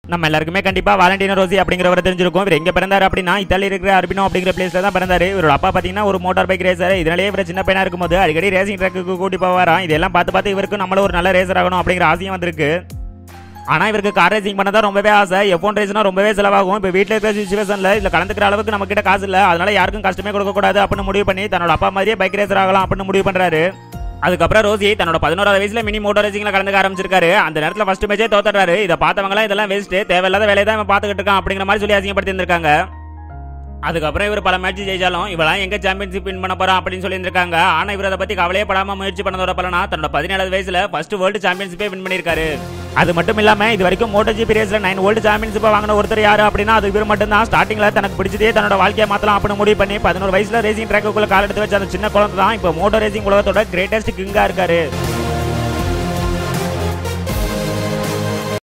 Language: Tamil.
நம்ம எல்லாருக்குமே கண்டிப்பா வாலண்டினோ ரோசி அப்படிங்கிறவர் தெரிஞ்சிருக்கும் இவர் எங்க பிறந்தாரு அப்படின்னா இத்தாலி இருக்கிற அர்பினோ அப்படிங்கிற பிளேஸ்ல தான் பிறந்தாரு இவரோட அப்பா பாத்தீங்கன்னா ஒரு மோட்டார் பைக் ரேசர் இதனாலேயே இவர் சின்ன பையனா இருக்கும்போது அடிக்கடி ரேசிங் ட்ராக்குக்கு கூட்டி போவாராம் இதெல்லாம் பார்த்து பார்த்து இவருக்கு நம்மள ஒரு நல்ல ரேசர் ஆகணும் அப்படிங்கிற ஆசையும் வந்திருக்கு ஆனா இவருக்கு கார் ரேசிங் பண்ண தான் ரொம்பவே ஆசை எஃபோன் ரேஸ்னா ரொம்பவே செலவாகும் இப்போ வீட்டில் இருக்கிற சுச்சுவேஷன்ல இதுல கலந்துக்கிற அளவுக்கு நம்ம கிட்ட காசு இல்ல அதனால யாருக்கும் கஷ்டமே கொடுக்க கூடாது அப்படின்னு முடிவு பண்ணி தன்னோட அப்பா மாதிரியே பைக் ரேசர் ஆகலாம் அப்படின்னு முடிவு பண்றாரு அதுக்கப்புறம் ரோசி தன்னோட பதினோராவது வயசுல மினி மோட்டர் ரேசிங்ல கலந்துக்க ஆரம்பிச்சிருக்காரு அந்த நேரத்துல ஃபர்ஸ்ட் மேட்சே தோத்துறாரு இதை பார்த்தவங்க இதெல்லாம் வேஸ்ட் தேவையில்லாத வேலையை தான் இவன் பார்த்துக்கிட்டு இருக்கான் அப்படிங்கிற மாதிரி சொல்லி அசிங்கப்படுத்தி இருந்திருக்காங்க அதுக்கப்புறம் இவர் பல மேட்ச் ஜெயிச்சாலும் இவெல்லாம் எங்க சாம்பியன்ஷிப் வின் பண்ண போறான் அப்படின்னு சொல்லியிருக்காங்க ஆனா இவர் அதை பத்தி கவலையே படாம முயற்சி பண்ணதோட பலனா தன்னோட பதினேழாவது வயசுல ஃபர்ஸ்ட் வேர்ல்டு சாம்பியன்ஷிப்பே வின் பண்ணியிருக்காரு அது மட்டும் இல்லாம இது வரைக்கும் மோட்டோ ஜிபி ரேஸ்ல நைன் வேர்ல்டு சாம்பியன்ஷிப்பை வாங்கின ஒருத்தர் யாரு அப்படின்னா அது இவர் மட்டும் தான் ஸ்டார்டிங்ல தனக்கு பிடிச்சதே தன்னோட வாழ்க்கையை மாத்தலாம் அப்படின்னு முடிவு பண்ணி பதினோரு வயசுல ரேசிங் ட்ராக்குள்ள கால் எடுத்து வச்ச அந்த சின்ன குழந்தை தான் இப்போ மோட்டோ ரேசிங் உலகத்தோட கிரேட்டஸ்ட் கிங்கா இருக்காரு